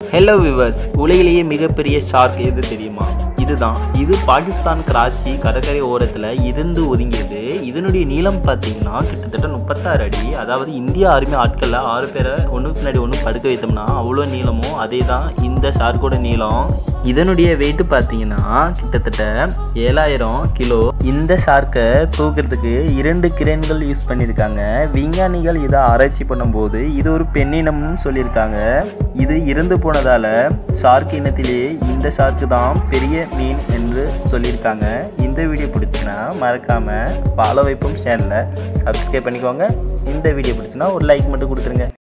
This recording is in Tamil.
ஹலோ விவர்ஸ் உலகிலேயே மிகப்பெரிய ஷார்க் எது தெரியுமா இதுதான் இது பாகிஸ்தான் கராச்சி கடற்கரை ஓரத்தில் இருந்து ஒதுங்கியது இதனுடைய நீளம் பார்த்தீங்கன்னா கிட்டத்தட்ட முப்பத்தாறு அடி அதாவது இந்திய ஆர்மி ஆட்களில் ஆறு பேரை ஒன்றுக்கு பின்னாடி ஒன்று படுக்க வைத்தோம்னா அவ்வளோ நீளமும் அதே தான் இந்த ஷார்க்கோட நீளம் இதனுடைய வெயிட் பார்த்தீங்கன்னா கிட்டத்தட்ட ஏழாயிரம் கிலோ இந்த ஷார்க்கை தூக்கிறதுக்கு இரண்டு கிரேன்கள் யூஸ் பண்ணியிருக்காங்க விஞ்ஞானிகள் இதை ஆராய்ச்சி பண்ணும்போது இது ஒரு பெண்ணினம்னு சொல்லியிருக்காங்க இது இறந்து போனதால் ஷார்க் இனத்திலேயே இந்த ஷார்க்கு தான் பெரிய மீன் என்று சொல்லியிருக்காங்க இந்த வீடியோ பிடிச்சுன்னா மறக்காமல் ஃபாலோ வைப்போம் சேனலை சப்ஸ்கிரைப் பண்ணிக்கோங்க இந்த வீடியோ பிடிச்சுன்னா ஒரு லைக் மட்டும் கொடுத்துருங்க